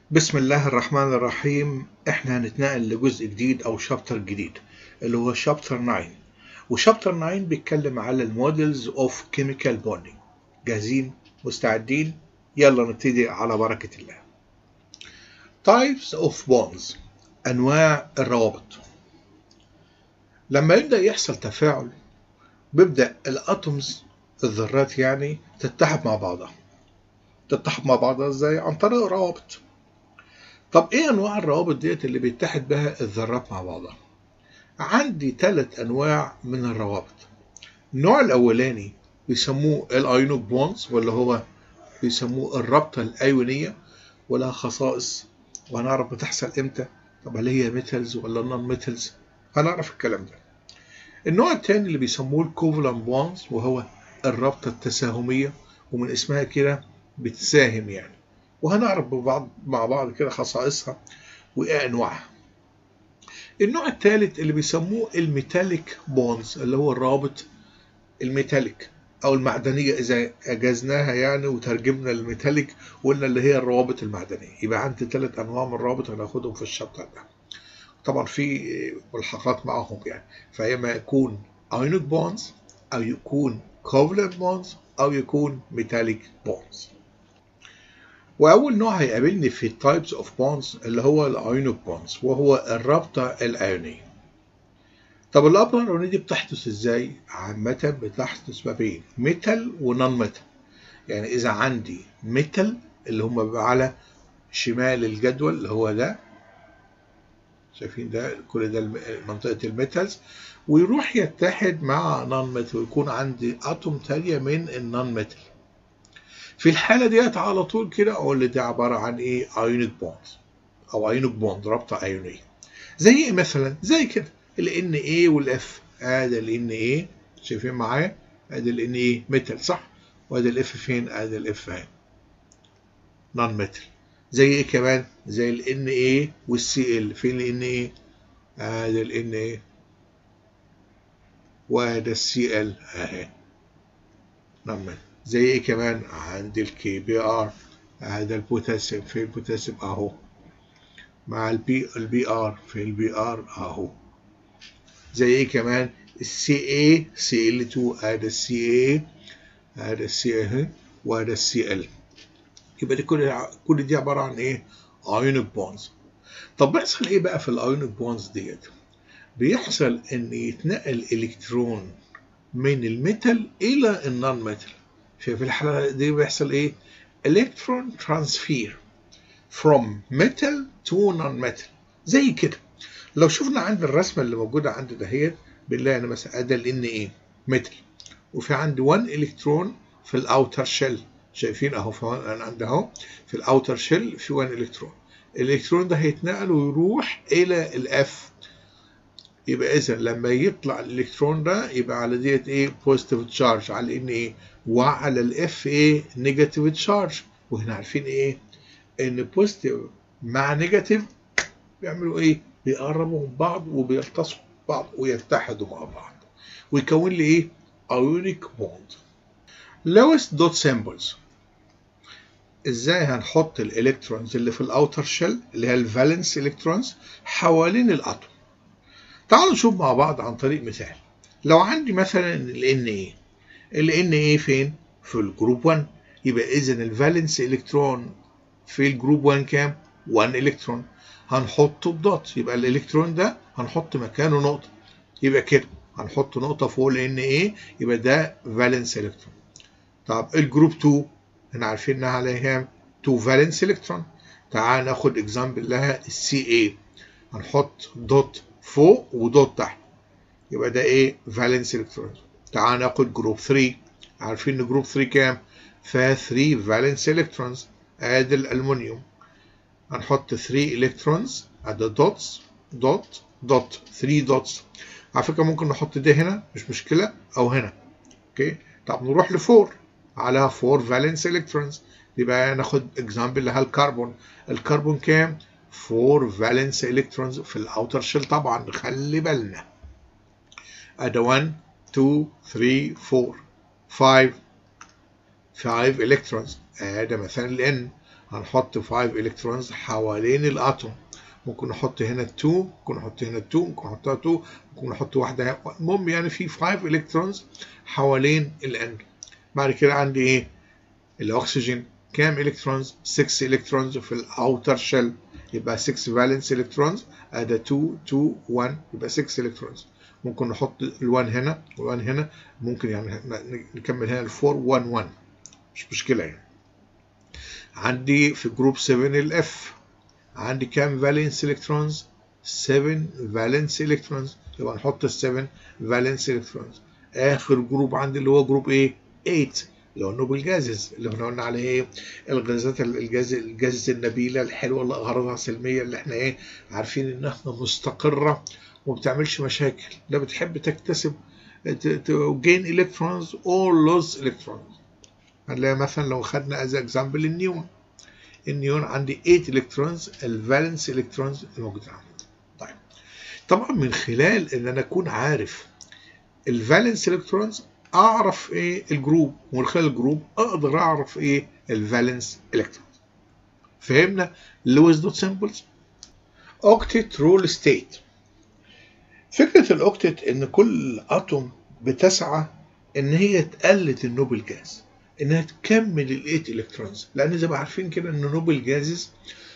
بسم الله الرحمن الرحيم احنا هنتنقل لجزء جديد او شابتر جديد اللي هو شابتر 9 وشابتر 9 بيتكلم على المودلز اوف كيميكال بوندينج جاهزين مستعدين يلا نبتدي على بركة الله types of bonds انواع الروابط لما يبدأ يحصل تفاعل بيبدأ الاتومز الذرات يعني تتحد مع بعضها تتحد مع بعضها ازاي عن طريق روابط طب ايه انواع الروابط ديت اللي بيتحد بها الذرات مع بعضها عندي ثلاث انواع من الروابط النوع الاولاني بيسموه الايونيك بونز ولا هو بيسموه الرابطه الايونيه ولها خصائص وهنعرف بتحصل امتى طب هل هي ميتالز ولا نون ميتالز هنعرف الكلام ده النوع الثاني اللي بيسموه الكوفلان بونز وهو الرابطه التساهميه ومن اسمها كده بتساهم يعني وهنعرف ببعض مع بعض كده خصائصها وايه انواعها النوع الثالث اللي بيسموه الميتاليك بونز اللي هو الرابط الميتاليك او المعدنيه اذا اجزناها يعني وترجمنا الميتاليك وقلنا اللي هي الروابط المعدنيه يبقى عندي ثلاث انواع من الروابط هناخدهم في الشابتر ده طبعا في ملحقات معاهم يعني فاما يكون ايونيك بونز او يكون كوفلنت بونز او يكون ميتاليك بونز واول نوع هيقابلني في التايبس اوف بونز اللي هو الايونيك بونز وهو الرابطه الايونيه طب الرابطه الايونيه دي بتحدث ازاي عامه بتحدث ما بين ميتال ونون ميتال يعني اذا عندي ميتال اللي هم بيبقى على شمال الجدول اللي هو ده شايفين ده كل ده منطقه الميتالز ويروح يتحد مع نون ميتال ويكون عندي اتوم تانية من النون ميتال في الحالة ديت على طول كده أقول ده عبارة عن إيه؟ أيونيك بوند أو أيونيك بوند رابطة أيونية. زي إيه مثلا؟ زي كده ال Na والإف آدي ال Na شايفين معايا؟ آدي ال Na ميتال صح؟ وآدي الإف فين؟ آدي الإف أهي. نون ميتال. زي إيه كمان؟ زي ال Na والسي ال فين ال Na؟ آدي ال Na وآدي السي ال أهي. نون ميتال. زي ايه كمان عندي الكي بي ار هذا البوتاسيوم في البوتاسيوم اهو مع البي البي ار في البي ار اهو زي ايه كمان السي اي سي ال 2 هذا السي اي هذا السي اهي وهذا السي ال يبقى دي كل كل دي عباره عن ايه ايونيك بونز طب بيحصل ايه بقى في الايونيك بونز ديت بيحصل ان يتنقل الكترون من الميتال الى النون ميتال في الحالة دي بيحصل ايه؟ electron transfer from metal to non-metal زي كده لو شفنا عند الرسمة اللي موجودة عندي دهيت بنلاقي انا مثلا ادي ال ايه ميتال وفي عندي 1 الكترون في الاوتر شيل شايفين اهو في انا عندي اهو في الاوتر شيل في 1 الكترون الالكترون ده هيتنقل ويروح الى الاف يبقى اذا لما يطلع الالكترون ده يبقى على ديت ايه بوزيتيف تشارج على ان ايه وعلى الاف ايه نيجاتيف تشارج وهنا عارفين ايه ان بوزيتيف مع نيجاتيف بيعملوا ايه بيقربوا من بعض وبيلتصقوا ببعض ويتحدوا مع بعض ويكون لي ايه ايونيك بوند لويس دوت سيمبلز ازاي هنحط الالكترونز اللي في الاوتر شيل اللي هي الفالنس الكترونز حوالين الاتوم تعالوا نشوف مع بعض عن طريق مثال لو عندي مثلا ال Na ال Na فين في الجروب 1 يبقى اذا الفالنس الكترون في الجروب 1 كام 1 الكترون هنحطه بدوت يبقى الالكترون ده هنحط مكانه نقطه يبقى كده هنحط نقطه فوق ال Na يبقى ده فالنس الكترون طب الجروب 2 احنا عارفين انها عليها 2 فالنس الكترون تعال ناخد اكزامبل لها السي اي هنحط دوت فوق ودوت تحت يبقى ده ايه فالنس الكترون تعال ناخد جروب 3 عارفين ان جروب 3 كام فيها 3 فالنس الكترونز ادي الالومنيوم هنحط 3 الكترونز ادي دوتس دوت دوت 3 دوتس على فكره ممكن نحط ده هنا مش مشكله او هنا اوكي طب نروح ل 4 على 4 فالنس الكترونز يبقى ناخد اكزامبل لها الكربون الكربون كام 4 فالنس الكترونز في الاوتر شيل طبعا نخلي بالنا ادي 1 2 3 4 5 5 الكترونز ادي مثلا ال N هنحط 5 الكترونز حوالين الاتوم ممكن نحط هنا 2 ممكن نحط هنا 2 ممكن نحطها 2 ممكن نحط واحده المهم يعني في 5 الكترونز حوالين الان بعد كده عندي ايه الاكسجين كام الكترونز 6 الكترونز في الاوتر شيل يبقى 6 فالنس الكترونز ادي 2 2 1 يبقى 6 الكترونز ممكن نحط ال1 هنا وال1 هنا ممكن يعني نكمل هنا ال4 1 1 مش مشكله يعني عندي في جروب 7 الاف عندي كام فالنس الكترونز 7 فالنس الكترونز يبقى نحط ال 7 فالنس الكترونز اخر جروب عندي اللي هو جروب ايه 8 اللي هو النوبل جازز اللي احنا قلنا عليه ايه الغازات الجاز الجاز النبيله الحلوه اللي اغراضها سلميه اللي احنا ايه عارفين انها مستقره وما بتعملش مشاكل لا بتحب تكتسب gain electrons or lose electrons هنلاقي مثلا لو خدنا از اكزامبل النيون النيون عندي 8 الكترونز الفالنس الكترونز الموجوده عندي طيب طبعا من خلال ان انا اكون عارف الفالنس الكترونز اعرف ايه الجروب ومن خلال الجروب اقدر اعرف ايه الفالنس الكترونز فهمنا لويس دوت سيمبلز اوكتيت رول ستيت فكره الاوكتيت ان كل اتوم بتسعى ان هي تقلد النوبل جاز انها تكمل الايت الكترونز لان زي ما عارفين كده ان نوبل جازز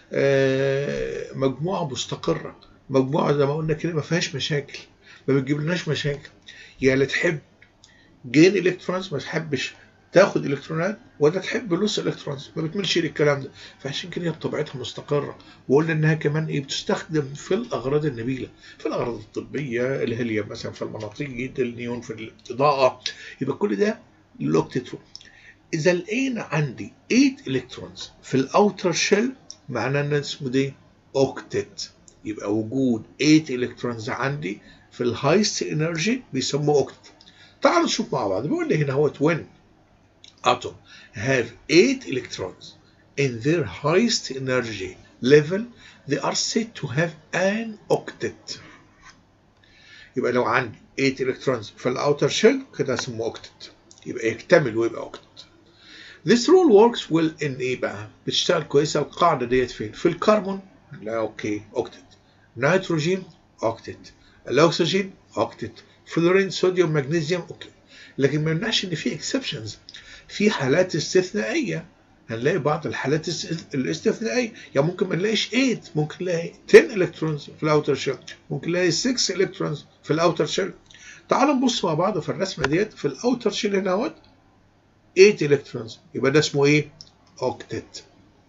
مجموعه مستقره مجموعه زي ما قلنا كده ما فيهاش مشاكل ما بتجيبلناش مشاكل يا اللي تحب جين الكترونز ما تحبش تاخد الكترونات ولا تحب لوس الكترونز ما بتملش للكلام ده فعشان كده هي بطبيعتها مستقره وقلنا انها كمان ايه بتستخدم في الاغراض النبيله في الاغراض الطبيه الهيليوم مثلا في المناطيد النيون في الاضاءه يبقى كل ده لوكتيت اذا لقينا عندي 8 الكترونز في الاوتر شيل معناه ان اسمه ده اوكتيت يبقى وجود 8 الكترونز عندي في الهايست انرجي بيسموه اوكتيت تعالوا نشوف مع بعض بيقول لي هنا هو when atom have 8 electrons in their highest energy level they are said to have an octet يبقى لو عندي 8 electrons في الاوتر شيل كده اسمه اوكتت يبقى يكتمل ويبقى اوكتت This rule works well in ايه بقى؟ بتشتغل كويسه القاعده ديت فين؟ في الكربون لا اوكي اوكتت نيتروجين اوكتت الاكسجين اوكتت فلورين صوديوم مغنيسيوم اوكي لكن ما يمنعش ان في اكسبشنز في حالات استثنائيه هنلاقي بعض الحالات الاستثنائيه يعني ممكن ما نلاقيش 8 ممكن نلاقي 10 الكترونز في الاوتر شيل ممكن نلاقي 6 الكترونز في الاوتر شيل تعالوا نبص مع بعض في الرسمه ديت في الاوتر شيل هنا اهوت 8 الكترونز يبقى ده اسمه ايه اوكتت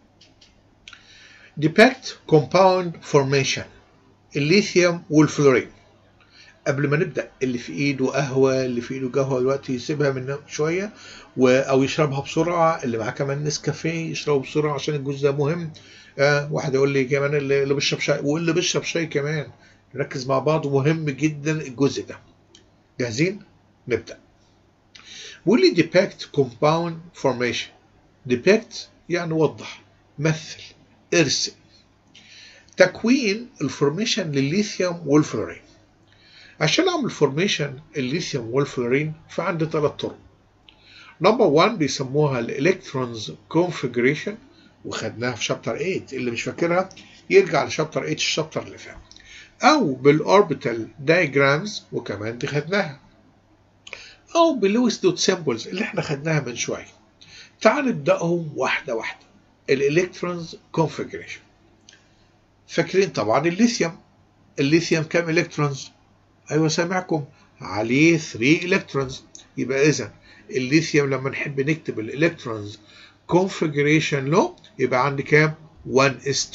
depict compound formation الليثيوم والفلورين قبل ما نبدا اللي في ايده قهوه اللي في ايده قهوه دلوقتي يسيبها من شويه و... او يشربها بسرعه اللي معاه كمان نسكافيه يشربه بسرعه عشان الجزء ده مهم آه واحد يقول لي كمان اللي بيشرب شاي واللي بيشرب شاي كمان نركز مع بعض مهم جدا الجزء ده جاهزين نبدا بيقول لي depict compound formation depict يعني وضح مثل ارسم تكوين الفورميشن للليثيوم والفلورين عشان اعمل فورميشن الليثيوم والفلورين فعندي ثلاث طرق نمبر 1 بيسموها الالكترونز كونفيجريشن وخدناها في شابتر 8 اللي مش فاكرها يرجع لشابتر 8 الشابتر اللي فات او بالاوربيتال دايجرامز وكمان دي خدناها او باللويس دوت سيمبلز اللي احنا خدناها من شويه تعال نبداهم واحده واحده الالكترونز كونفيجريشن فاكرين طبعا الليثيوم الليثيوم كام الكترونز ايوه سامعكم عليه 3 الكترونز يبقى اذا الليثيوم لما نحب نكتب الالكترونز كونفيجريشن له يبقى عندي كام 1s2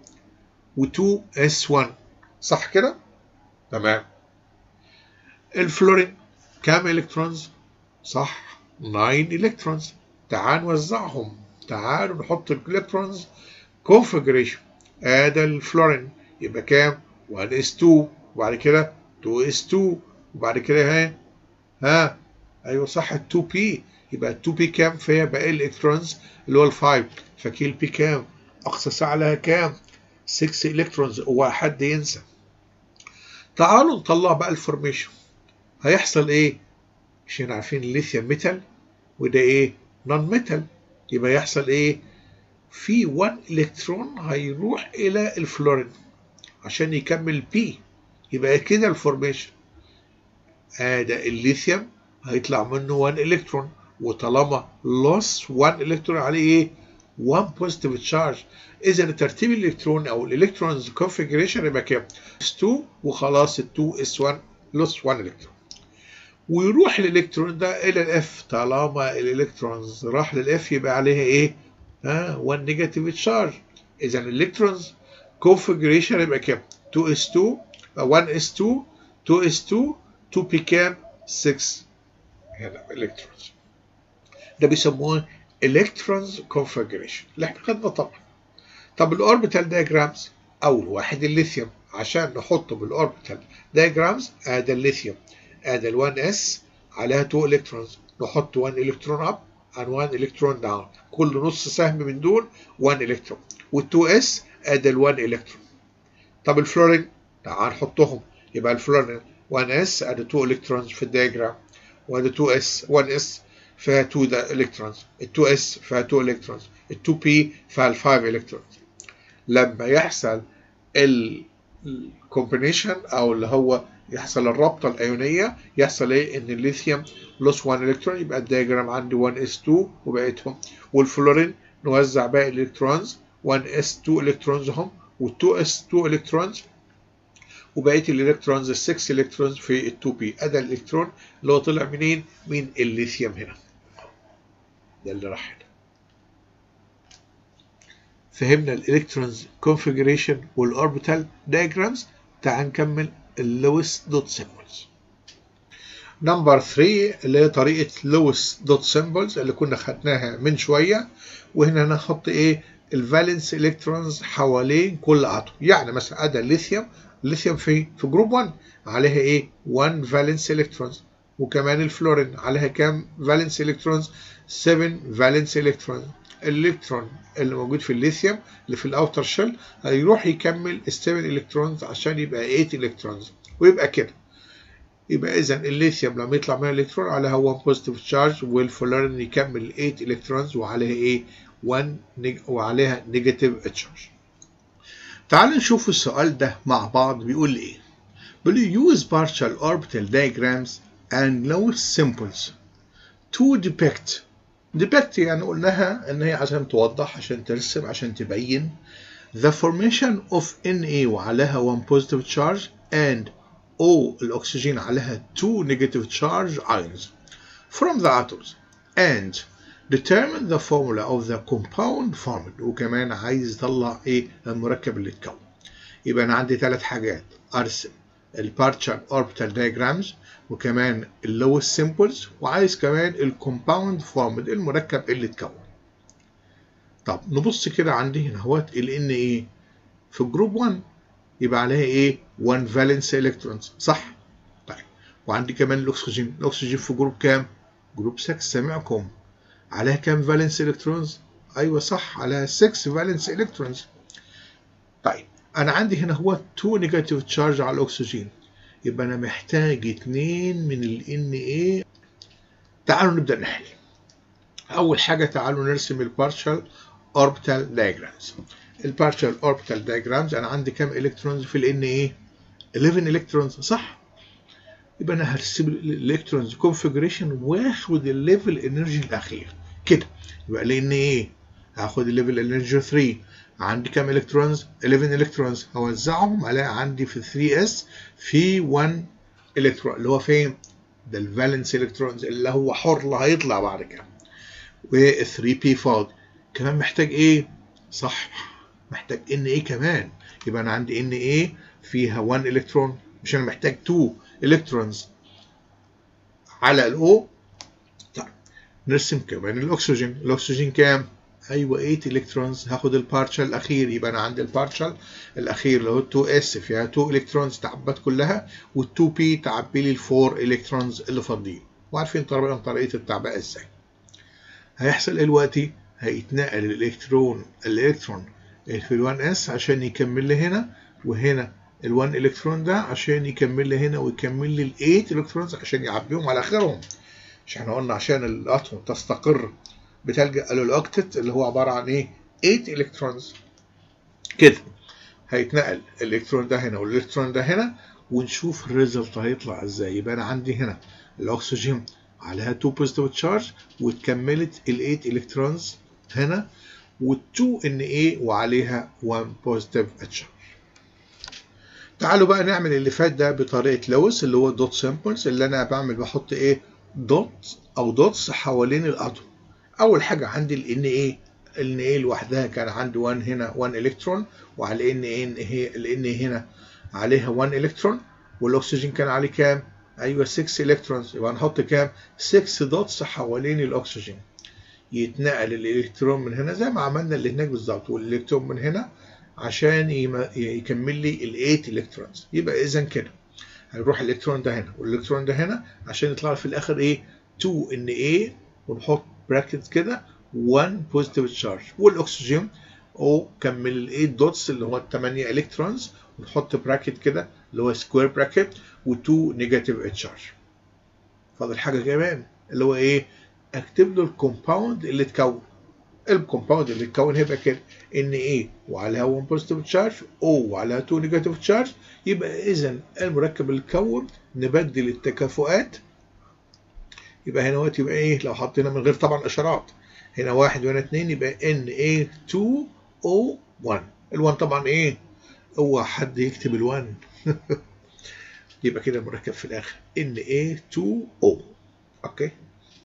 و2s1 صح كده تمام الفلورين كام الكترونز صح 9 الكترونز تعال نوزعهم تعالوا نحط الالكترونز كونفيجريشن ادي الفلورين يبقى كام 1s2 وبعد كده 2s2 وبعد كده ها ها ايوه صح ال 2p يبقى ال 2p كام فيها باقي الالكترونز اللي هو ال 5 فكي ال p كام اقصى ساعه لها كام 6 الكترونز هو حد ينسى تعالوا نطلع بقى الفورميشن هيحصل ايه عشان عارفين الليثيوم ميتال وده ايه نون ميتال يبقى يحصل ايه في 1 الكترون هيروح الى الفلورين عشان يكمل بي يبقى كده الفورميشن ادي الليثيوم هيطلع منه 1 الكترون وطالما لوس 1 الكترون عليه ايه 1 بوزيتيف تشارج اذا ترتيب الالكترون او الالكترونز كونفيجريشن يبقى كام اس 2 وخلاص ال 2 اس 1 لوس 1 الكترون ويروح الالكترون ده الى الاف طالما الالكترونز راح للاف يبقى عليها ايه ها 1 نيجاتيف تشارج اذا الالكترونز كونفيجريشن يبقى كام 2 اس 2 1 اس 2 2 اس 2 2 بي كام 6 هنا الكترونز ده بيسموه الكترونز كونفيجريشن اللي احنا خدنا طبعا طب الاوربيتال دايجرامز اول واحد الليثيوم عشان نحطه بالاوربيتال دايجرامز ادي الليثيوم ادي ال 1 اس عليها 2 الكترونز نحط 1 الكترون اب and 1 الكترون داون كل نص سهم من دول 1 الكترون وال 2 اس ادي ال 1 الكترون طب الفلورين تعال نحطهم يبقى الفلورين 1 اس ادي 2 الكترونز في الدايجرام وادي 2 اس 1 اس فيها 2 الكترونز ال 2 اس فيها 2 الكترونز ال 2 بي فيها 5 الكترونز لما يحصل الكومبينيشن او اللي هو يحصل الرابطه الايونيه يحصل ايه ان الليثيوم لوس 1 الكترون يبقى الدايجرام عندي 1 اس 2 وبقيتهم والفلورين نوزع باقي الالكترونز 1 اس 2 الكترونز هم وال2 اس 2 الكترونز وبقيه الالكترونز ال 6 الكترونز في ال 2 بي ادي الالكترون اللي هو طلع منين؟ من الليثيوم هنا ده اللي راح هنا فهمنا الالكترونز كونفيجريشن والاوربيتال دايجرامز تعال نكمل اللويس دوت سيمبلز نمبر 3 اللي هي طريقه لويس دوت سيمبلز اللي كنا خدناها من شويه وهنا هنحط ايه الفالنس الكترونز حوالين كل اتوم يعني مثلا ادي الليثيوم الليثيوم في في جروب 1 عليها ايه 1 فالنس الكترونز وكمان الفلورين عليها كام فالنس الكترونز 7 فالنس الكترونز الالكترون اللي موجود في الليثيوم اللي في الاوتر شيل هيروح يكمل ال 7 الكترونز عشان يبقى 8 الكترونز ويبقى كده يبقى اذا الليثيوم لما يطلع منها الكترون عليها 1 بوزيتيف تشارج والفلورين يكمل 8 الكترونز وعليها ايه 1 نيج... وعليها نيجاتيف تشارج تعال نشوف السؤال ده مع بعض بيقول ايه بيقول use partial orbital diagrams and Lewis symbols to depict depict يعني قلناها ان هي عشان توضح عشان ترسم عشان تبين the formation of Na وعليها 1 positive charge and O الأكسجين عليها 2 negative charge ions from the atoms and determine the formula of the compound formed وكمان عايز يطلع ايه المركب اللي اتكون يبقى انا عندي ثلاث حاجات ارسم البارشال اوربيتال diagrams وكمان اللوس سيمبلز وعايز كمان الكومباوند فورمد المركب اللي اتكون طب نبص كده عندي هنا اهوت ال ان ايه في جروب 1 يبقى عليها ايه 1 فالنس الكترونز صح طيب وعندي كمان الاكسجين الاكسجين في جروب كام جروب 6 سامعكم عليها كام فالنس الكترونز ايوه صح عليها 6 فالنس الكترونز طيب انا عندي هنا هو 2 نيجاتيف تشارج على الاكسجين يبقى انا محتاج 2 من ال Na تعالوا نبدا نحل اول حاجه تعالوا نرسم البارشال اوربيتال دايجرامز البارشال اوربيتال دايجرامز انا عندي كام الكترونز في ال Na 11 الكترونز صح يبقى انا هرسم الالكترونز كونفيجريشن واخد الليفل انرجي الاخير كده يبقى لان ايه هاخد الليفل انرجي 3 عندي كام الكترونز 11 الكترونز هوزعهم على عندي في 3 اس في 1 الكترون اللي هو فين ده الفالنس الكترونز اللي هو حر اللي هيطلع بعد كده و 3 بي فاضي كمان محتاج ايه صح محتاج ان ايه كمان يبقى انا عندي ان ايه فيها 1 الكترون مش انا محتاج 2 الكترونز على الاو طيب نرسم كمان الاكسجين الاكسجين كام ايوه 8 الكترونز هاخد البارشال الاخير يبقى انا عندي البارشال الاخير اللي هو 2 اس فيها 2 الكترونز تعبت كلها وال2 بي تعبي لي الفور الكترونز اللي فاضيين وعارفين طبعا طريقه التعبئه ازاي هيحصل ايه دلوقتي هيتنقل الالكترون الالكترون في ال1 اس عشان يكمل لي هنا وهنا ال1 الكترون ده عشان يكمل لي هنا ويكمل لي ال8 الكترونز عشان يعبيهم على اخرهم مش احنا قلنا عشان الاتوم تستقر بتلجأ للاوكتت اللي هو عبارة عن ايه 8 الكترونز كده هيتنقل الالكترون ده هنا والالكترون ده هنا ونشوف الريزلت هيطلع ازاي يبقى انا عندي هنا الاكسجين عليها 2 بوزيتيف تشارج واتكملت ال 8 الكترونز هنا وال2 ان ايه وعليها 1 بوزيتيف تشارج تعالوا بقى نعمل اللي فات ده بطريقه لويس اللي هو الدوت سامبلز اللي انا بعمل بحط ايه دوت او دوتس حوالين الاتوم اول حاجه عندي ال ان ايه ال ايه لوحدها كان عندي 1 هنا 1 الكترون وعلى ان ايه هي ال ان هنا عليها 1 الكترون والاكسجين كان عليه كام ايوه 6 الكترونز يبقى نحط كام 6 دوتس حوالين الاكسجين يتنقل الالكترون من هنا زي ما عملنا اللي هناك بالظبط والالكترون من هنا عشان يكمل لي ال 8 الكترونز يبقى اذا كده هيروح الالكترون ده هنا والالكترون ده هنا عشان يطلع في الاخر ايه 2 ان ايه ونحط براكت كده 1 بوزيتيف تشارج والاكسجين او كمل ال 8 دوتس اللي هو 8 الكترونز ونحط براكت كده اللي هو سكوير براكت و2 نيجاتيف تشارج فاضل حاجه كمان اللي هو ايه اكتب له الكومباوند اللي اتكون الكومباوند اللي اتكون هيبقى كده ان ايه وعليها 1 بوزيتيف تشارج او وعليها 2 نيجاتيف تشارج يبقى اذا المركب اللي اتكون نبدل التكافؤات يبقى هنا وقت يبقى ايه لو حطينا من غير طبعا اشارات هنا واحد وهنا اتنين يبقى ان ايه 2 او 1 ال1 طبعا ايه هو حد يكتب ال1 يبقى كده المركب في الاخر ان ايه 2 او اوكي